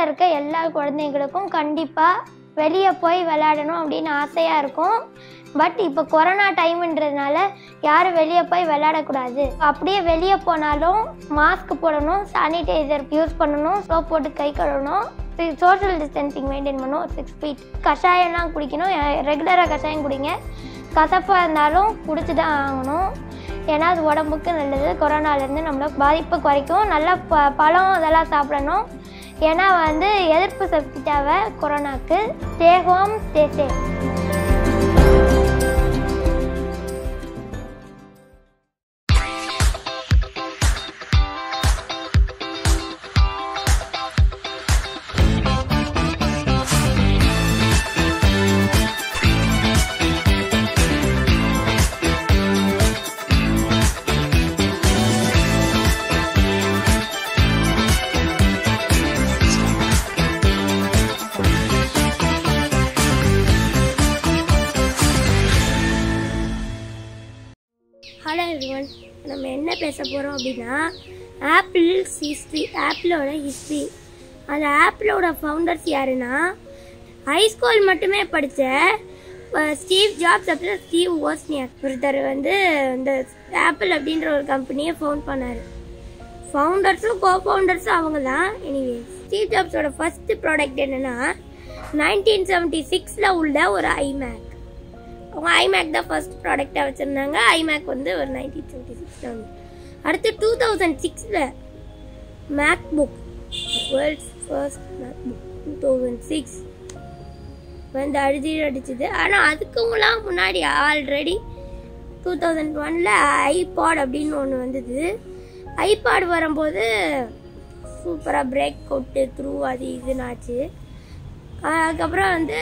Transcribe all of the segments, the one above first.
இருக்க எல்லா குழந்தைங்களுக்கும் கண்டிப்பாக வெளியே போய் விளையாடணும் அப்படின்னு ஆசையாக இருக்கும் பட் இப்போ கொரோனா டைம்ன்றதுனால யாரும் வெளியே போய் விளையாடக்கூடாது அப்படியே வெளியே போனாலும் மாஸ்க் போடணும் சானிடைசர் யூஸ் பண்ணணும் சோப் போட்டு கை கழுவணும் சோஷியல் டிஸ்டன்சிங் மெயின்டைன் பண்ணணும் ஒரு சிக்ஸ் ஃபீட் கஷாயம்லாம் குடிக்கணும் ரெகுலராக கஷாயம் குடிங்க கசப்பாக இருந்தாலும் குடிச்சு தான் ஆகணும் ஏன்னா அது உடம்புக்கு நல்லது கொரோனாலேருந்து நம்மள பாதிப்பு குறைக்கும் நல்லா ப பழம் அதெல்லாம் சாப்பிடணும் ஏன்னா வந்து எதிர்ப்பு சக்தி தேவை கொரோனாக்கு stay home stay safe hello everyone நம்ம என்ன பேச போகிறோம் அப்படின்னா ஆப்பிள் ஹிஸ்ட்ரி ஆப்பிளோட ஹிஸ்ட்ரி அந்த ஆப்பிளோட ஃபவுண்டர்ஸ் யாருன்னா ஹைஸ்கூல் மட்டுமே படித்த ஸ்டீவ் ஜாப்ஸ் அப்புறம் ஸ்டீவ் ஓஸ்னியாக் ஒருத்தர் வந்து இந்த ஆப்பிள் அப்படின்ற ஒரு கம்பெனியை ஃபவுண்ட் பண்ணார் ஃபவுண்டர்ஸும் கோ ஃபவுண்டர்ஸும் அவங்க தான் எனிவே ஸ்டீவ் ஜாப்ஸோட ஃபர்ஸ்ட் ப்ராடக்ட் என்னன்னா நைன்டீன் செவன்ட்டி சிக்ஸில் உள்ள ஒரு ஐமேக் அவங்க ஐமேக் தான் ஃபர்ஸ்ட் ப்ராடக்டாக வச்சுருந்தாங்க ஐமேக் வந்து ஒரு நைன்டீன் செவன்ட்டி சிக்ஸில் வந்து அடுத்து டூ தௌசண்ட் சிக்ஸில் MacBook world's first MacBook two thousand six வந்து அடிச்சு அடிச்சுது ஆனால் அதுக்குலாம் முன்னாடி ஆல்ரெடி டூ தௌசண்ட் ஒனில் ஐபாட் அப்படின்னு ஒன்று வந்தது ஐபாட் வரும்போது சூப்பராக பிரேக் அவுட்டு த்ரூ அது இதுனாச்சு அதுக்கப்புறம் வந்து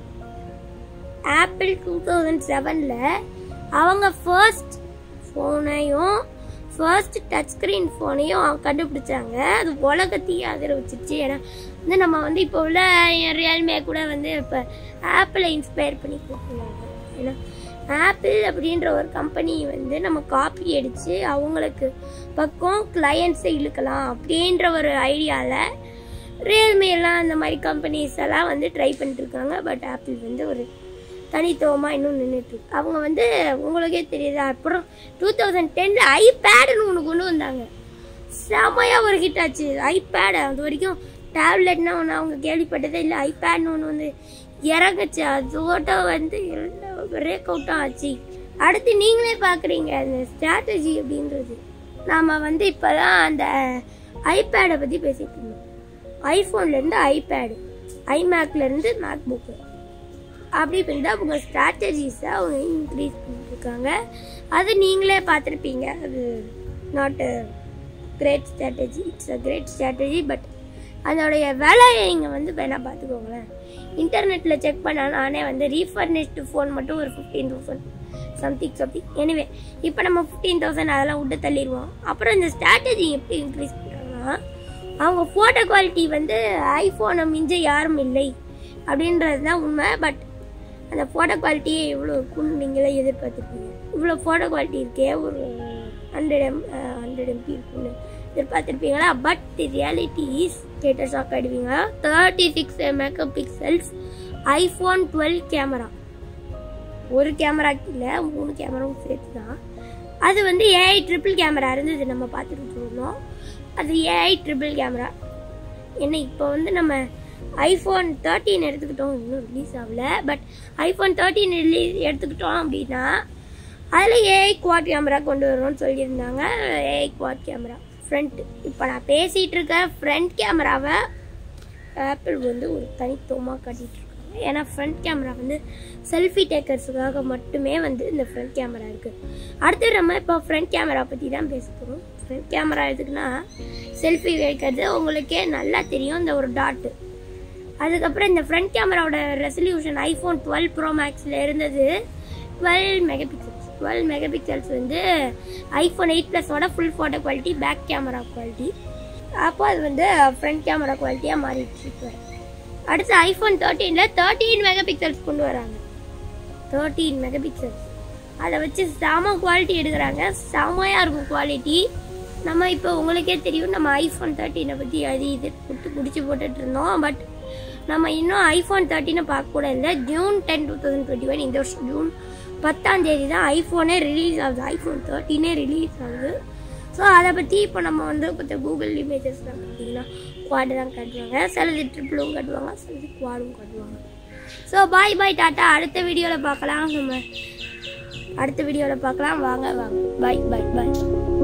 ஆப்பிள் டூ தௌசண்ட் செவனில் அவங்க ஃபர்ஸ்ட் ஃபோனையும் ஃபர்ஸ்ட் டச் ஸ்க்ரீன் ஃபோனையும் கண்டுபிடிச்சாங்க அது உலகத்தையே அதிர வச்சிருச்சு ஏன்னா வந்து நம்ம வந்து இப்போ உள்ள ரியல்மே கூட வந்து இப்போ ஆப்பிளை இன்ஸ்பயர் பண்ணி கொடுக்குறாங்க ஏன்னா ஆப்பிள் அப்படின்ற ஒரு கம்பெனி வந்து நம்ம காப்பி அடித்து அவங்களுக்கு பக்கம் கிளையண்ட்ஸை இழுக்கலாம் அப்படின்ற ஒரு ஐடியாவில் ரியல்மி எல்லாம் அந்த மாதிரி கம்பெனிஸ் எல்லாம் வந்து ட்ரை பண்ணிட்டு இருக்காங்க பட் ஆப்பிள் வந்து ஒரு தனித்துவமாக இன்னும் நின்றுட்டு இருக்கு அவங்க வந்து உங்களுக்கே தெரியுது அப்புறம் டூ தௌசண்ட் டென்ல ஐபேடுன்னு ஒன்று கொண்டு வந்தாங்க செமையாக ஒரு ஹிட் ஆச்சு ஐபேடு அது வரைக்கும் டேப்லெட்னா ஒன்று அவங்க கேள்விப்பட்டதே இல்லை ஐபேட்னு ஒன்று வந்து இறங்குச்சு அதோட வந்து எல்லாம் பிரேக் அவுட்டும் ஆச்சு அடுத்து நீங்களே பார்க்குறீங்க அந்த ஸ்ட்ராட்டஜி அப்படின்றது நாம் வந்து இப்போ தான் அந்த ஐபேடை பற்றி பேசிட்டு இருந்தோம் ஐஃபோன்லேருந்து ஐபேடு ஐமேக்லேருந்து மேக் புக்கு அப்படி வந்து அவங்க ஸ்ட்ராட்டஜிஸை அவங்க இன்க்ரீஸ் பண்ணிருக்காங்க அது நீங்களே பார்த்துருப்பீங்க அது not a great strategy it's a great strategy but அதோடைய விலையை நீங்கள் வந்து வேணால் பார்த்துக்கோங்களேன் இன்டர்நெட்டில் செக் பண்ண நானே வந்து ரீஃபர்னிஷ்டு ஃபோன் மட்டும் ஒரு fifteen thousand something something anyway இப்போ நம்ம ஃபிஃப்டீன் தௌசண்ட் அதெல்லாம் விட்டு தள்ளிடுவோம் அப்புறம் இந்த ஸ்ட்ராட்டஜி எப்படி இன்க்ரீஸ் பண்ணுறாங்கன்னா அவங்க ஃபோட்டோ குவாலிட்டி வந்து ஐஃபோனை மிஞ்ச யாரும் இல்லை அப்படின்றது தான் உண்மை பட் அந்த ஃபோட்டோ குவாலிட்டியே இவ்வளோ இருக்குன்னு நீங்களே எதிர்பார்த்துருப்பீங்க இவ்வளோ ஃபோட்டோ குவாலிட்டி இருக்கே ஒரு ஹண்ட்ரட் எம் ஹண்ட்ரட் எம்பி இருக்குன்னு எதிர்பார்த்துருப்பீங்களா பட் தி ரியாலிட்டி இஸ் கேட்டர் ஷாக் ஆயிடுவீங்க thirty six megapixels iPhone twelve camera ஒரு கேமராக்கு இல்லை மூணு கேமராவும் சேர்த்து தான் அது வந்து ஏஐ ட்ரிபிள் கேமரா இருந்தது நம்ம பார்த்துட்டு இருந்தோம் அது ஏஐ ட்ரிபிள் கேமரா என்ன இப்போ வந்து நம்ம ஐஃபோன் தேர்ட்டீன் எடுத்துக்கிட்டோம் இன்னும் ரிலீஸ் ஆகல பட் ஐஃபோன் தேர்ட்டீன் ரிலீஸ் எடுத்துக்கிட்டோம் அப்படின்னா அதில் ஏஐ குவாட் கேமரா கொண்டு வரணும்னு சொல்லியிருந்தாங்க ஏஐ குவாட் கேமரா ஃப்ரண்ட் இப்போ நான் பேசிகிட்டு இருக்க ஃப்ரண்ட் கேமராவை ஆப்பிள் வந்து ஒரு தனித்துவமாக காட்டிட்டு இருக்காங்க ஏன்னா ஃப்ரண்ட் கேமரா வந்து செல்ஃபி டேக்கர்ஸுக்காக மட்டுமே வந்து இந்த ஃப்ரண்ட் கேமரா இருக்குது அடுத்து நம்ம இப்போ ஃப்ரண்ட் கேமரா பற்றி தான் பேச போகிறோம் ஃப்ரண்ட் கேமரா எதுக்குன்னா செல்ஃபி வைக்கிறது உங்களுக்கே நல்லா தெரியும் இந்த ஒரு டாட்டு அதுக்கப்புறம் இந்த ஃப்ரண்ட் கேமராவோட ரெசல்யூஷன் ஐஃபோன் டுவெல் ப்ரோ மேக்ஸில் இருந்தது twelve megapixels twelve megapixels வந்து ஐஃபோன் எயிட் ப்ளஸோட full photo quality back camera quality அப்போ அது வந்து ஃப்ரண்ட் கேமரா குவாலிட்டியாக மாறிட்டு இருக்கு அடுத்து ஐஃபோன் தேர்ட்டீனில் தேர்ட்டீன் மெகா பிக்சல்ஸ் கொண்டு வராங்க தேர்ட்டீன் மெகா பிக்சல்ஸ் அதை வச்சு செம குவாலிட்டி எடுக்கிறாங்க செமையாக இருக்கும் குவாலிட்டி நம்ம இப்போ உங்களுக்கே தெரியும் நம்ம ஐஃபோன் தேர்ட்டீனை பற்றி அது இது புட்டு பிடிச்சி போட்டுட்டு இருந்தோம் பட் நம்ம இன்னும் ஐஃபோன் தேர்ட்டினை பார்க்க கூட இல்லை June ten two thousand twenty one இந்த வருஷம் ஜூன் பத்தாம் தேதி தான் ஐஃபோனே ரிலீஸ் ஆகுது ஐஃபோன் தேர்ட்டினே ரிலீஸ் ஆகுது ஸோ அதை பற்றி இப்போ நம்ம வந்து இப்போ கூகுள் இமேஜஸ்லாம் பார்த்தீங்கன்னா குவாடு தான் காட்டுவாங்க சிலது ட்ரிப்பிளும் காட்டுவாங்க சிலது குவாடும் காட்டுவாங்க ஸோ பாய் பாய் டாட்டா அடுத்த வீடியோவில் பார்க்கலாம் நம்ம அடுத்த வீடியோவில் பார்க்கலாம் வாங்க வாங்க பாய் பாய் பாய்